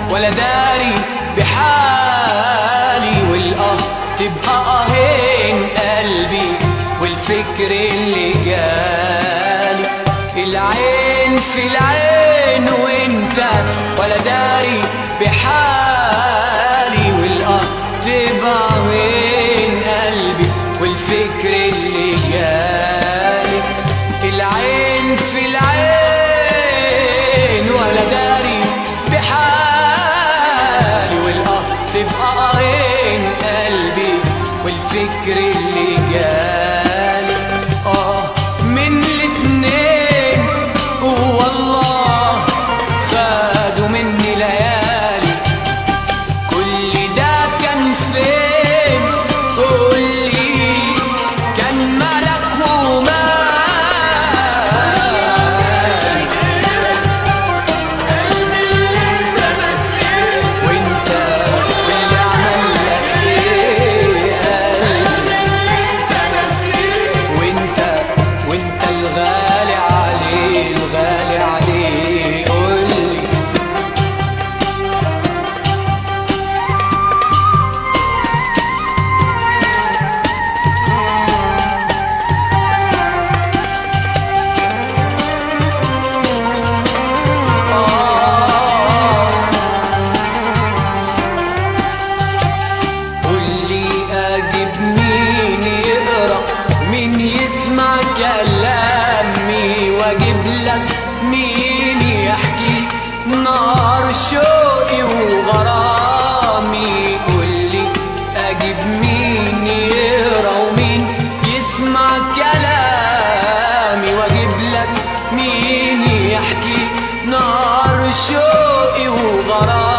ولا داري بحالي والآه تبقى آهين قلبي والفكر اللي جالي العين في العين وانت ولا داري بحالي والآه تبقى آهين قلبي والفكر اللي جالي العين في العين ولا داري بحالي والآه تبقى آهين قلبي والفكر اللي جالي آه من الاتنين والله خدوا مني ليالي كل ده كان فين قولي كان ملك ومال وانت اللي عمل لك ايه وانت وانت الغالي عليه الغالي عليه قولي قولي اجيب مين يقرا مين يسمع كلامي واجيب لك مين يحكي نار شوقي وغرامي قولي اجيب مين يقرا ومين يسمع كلامي واجيب لك مين يحكي نار شوقي وغرامي